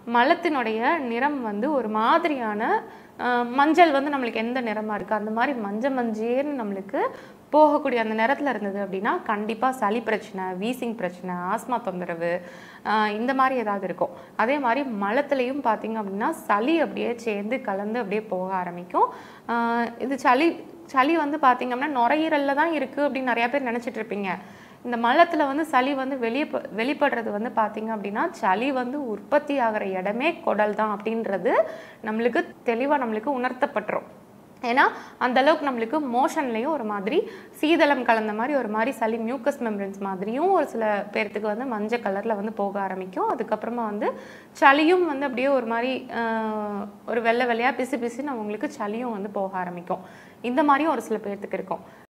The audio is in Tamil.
மலத்தினுடைய நிறம் வந்து ஒரு மாதிரியான அஹ், மஞ்சள் வந்து நம்மளுக்கு எந்த நிறமாக இருக்குது அந்த மாதிரி மஞ்சள் மஞ்சேன்னு நம்மளுக்கு போகக்கூடிய அந்த நிறத்தில் இருந்தது அப்படின்னா கண்டிப்பாக சளி பிரச்சனை வீசிங் பிரச்சனை ஆஸ்மா தொந்தரவு ஆஹ் இந்த மாதிரி ஏதாவது இருக்கும் அதே மாதிரி மலத்துலேயும் பார்த்தீங்க அப்படின்னா சளி அப்படியே சேர்ந்து கலந்து அப்படியே போக ஆரம்பிக்கும் ஆஹ் இது சளி சளி வந்து பார்த்தீங்க அப்படின்னா நுரையீரலில் தான் இருக்குது அப்படின்னு நிறையா பேர் நினச்சிட்டு இருப்பீங்க இந்த மலத்தில் வந்து சளி வந்து வெளியே வெளிப்படுறது வந்து பார்த்தீங்க அப்படின்னா சளி வந்து உற்பத்தி ஆகிற இடமே குடல் தான் அப்படின்றது நம்மளுக்கு தெளிவாக நம்மளுக்கு உணர்த்தப்பட்டுரும் ஏன்னா அந்த அளவுக்கு நம்மளுக்கு மோஷன்லேயும் ஒரு மாதிரி சீதளம் கலந்த மாதிரி ஒரு மாதிரி சளி மியூக்கஸ் மெம்பரன்ஸ் மாதிரியும் ஒரு சில பேர்த்துக்கு வந்து மஞ்சள் கலரில் வந்து போக ஆரம்பிக்கும் அதுக்கப்புறமா வந்து சளியும் வந்து அப்படியே ஒரு மாதிரி ஆஹ், ஒரு வெள்ளை வெள்ளையாக பிசு பிசுன்னு அவங்களுக்கு சளியும் வந்து போக ஆரம்பிக்கும் இந்த மாதிரியும் ஒரு சில பேர்த்துக்கு இருக்கும்